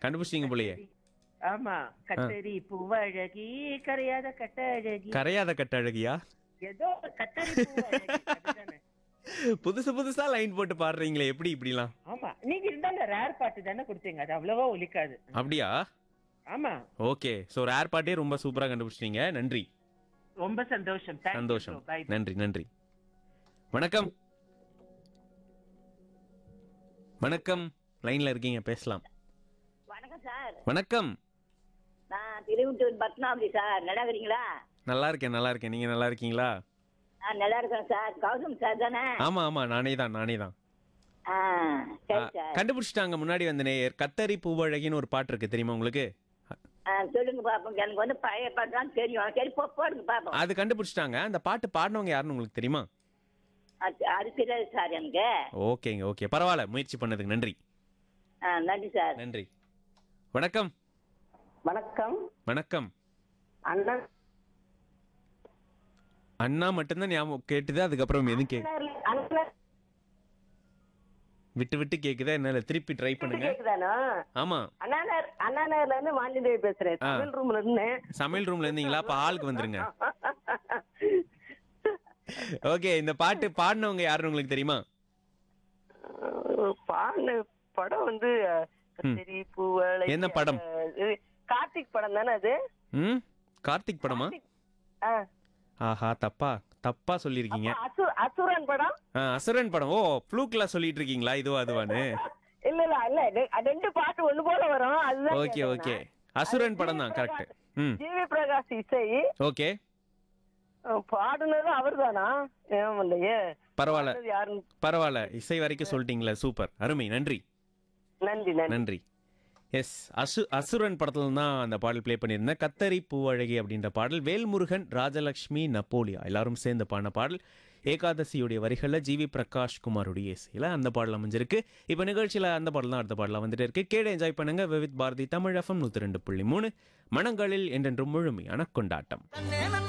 கண்டுபிடிச்சிங்க போலயே ஆமா கத்தரி பூவழகி கரையாத கட்டழகி கரையாத கட்டழகியா ஏதோ கத்தரி பூவழகி அதுதானே. புதுசு புதுசா லைன் போட்டு பாடுறீங்களே எப்படி இப்படிலாம் ஆமா நீங்க இருந்தாலும் ரேர் பாட்டு தானே கொடுத்தீங்க அது அவ்வளவா ஒலிக்காது அப்படியா ஆமா ஓகே ஸோ ரேர் பாட்டே ரொம்ப சூப்பரா கண்டுபிடிச்சிட்டீங்க நன்றி ரொம்ப சந்தோஷம் Thank you சந்தோஷம் bro. Bye. நன்றி நன்றி வணக்கம் வணக்கம் லைன்ல இருக்கீங்க பேசலாம் வணக்கம் சார் வணக்கம் நான் திருவிட்டூர் பத்மாவதி சார் நல்லா இருக்கிறீங்களா நல்லா இருக்கேன் நல்லா இருக்கேன் நீங்க நல்லா இருக்கீங்களா நான் நல்லா இருக்கேன் சார் கௌதம் சார் தானே ஆமா ஆமா நானே தான் நானே தான் ஆ சரி சார் கண்டுபிடிச்சிட்டாங்க முன்னாடி வந்த நேயர் கத்தரி பூவழகின்னு ஒரு பாட்டு இருக்கு தெரியுமா உங்களுக்கு ஆ, சொல்லுங்க பாப்போம் எனக்கு வந்து பழைய பாட்டு தான் தெரியும் சரி போ போடுங்க பாப்போம் அது கண்டுபிடிச்சிட்டாங்க அந்த பாட்டு பாடினவங்க யாருன்னு உங்களுக்கு தெரியுமா அது அது தெரியாது சார் எனக்கு ஓகேங்க ஓகே பரவாயில்ல முயற்சி பண்ணதுக்கு நன்றி ஆ நன்றி சார் நன்றி வணக்கம் வணக்கம் வணக்கம் அண்ணா அண்ணா மட்டும்தான் ஞாபகம் கேட்டுது அதுக்கப்புறம் எதுவும் கே அண்ணா விட்டு விட்டு கேக்குதா என்னால திருப்பி ட்ரை பண்ணுங்க கேக்குதானா ஆமா அண்ணா நகர் அண்ணா நகர்ல இருந்து மாலிதேவி பேசுறேன் ஆ. தமிழ் ரூம்ல இருந்து சமையல் ரூம்ல இருந்தீங்களா அப்ப ஹாலுக்கு வந்துருங்க ஓகே இந்த பாட்டு பாடினவங்க யாருன்னு உங்களுக்கு தெரியுமா பாடின படம் வந்து கத்திரி பூவளை என்ன படம்? இது கார்த்திக் படம் தானே அது ம் கார்த்திக் படமா ஆ. ஆஹா தப்பா தப்பா சொல்லியிருக்கீங்க அசு- அசுரன் படம் ஆ, அசுரன் படம் ஓ ஃப்ளூக்ல சொல்லிட்டு இருக்கீங்களா இதுவா அதுவான்னு இல்ல இல்ல இல்ல ரெ- ரெண்டு பாட்டு ஒண்ணு போல வரும் அதுதான் ஓகே கேட்டேன் ஓகே நான். அசுரன் படம் தான் கரெக்ட் ம் ஜிவி பிரகாஷ் இசை ஓகே அஹ், பாடுனதும் அவர்தானா ஏன் இல்லையே பரவாயில்ல பாடுனது யாருன்னு பரவாயில்ல இசை வரைக்கும் சொல்லிட்டீங்களே சூப்பர் அருமை நன்றி நன்றி நன்றி நன்றி எஸ் அசு அசுரன் படத்துல தான் அந்த பாடல் ப்ளே பண்ணியிருந்தேன் கத்தரி பூவழகி அப்படின்ற பாடல் வேல்முருகன் ராஜலக்ஷ்மி நப்போலியா எல்லாரும் சேர்ந்து பாடின பாடல் ஏகாதசியுடைய வரிகளில் ஜிவி பிரகாஷ் குமாருடைய இசையில் அந்த பாடல் அமைஞ்சிருக்கு இப்போ நிகழ்ச்சியில் அந்த பாடல் தான் அடுத்த பாடலாம் வந்துட்டு இருக்கு கேட என்ஜாய் பண்ணுங்க விவித் பாரதி தமிழ் எஃப்எம் நூற்றி ரெண்டு புள்ளி மூணு மனங்களில் என்றென்றும் முழுமையான கொண்டாட்டம்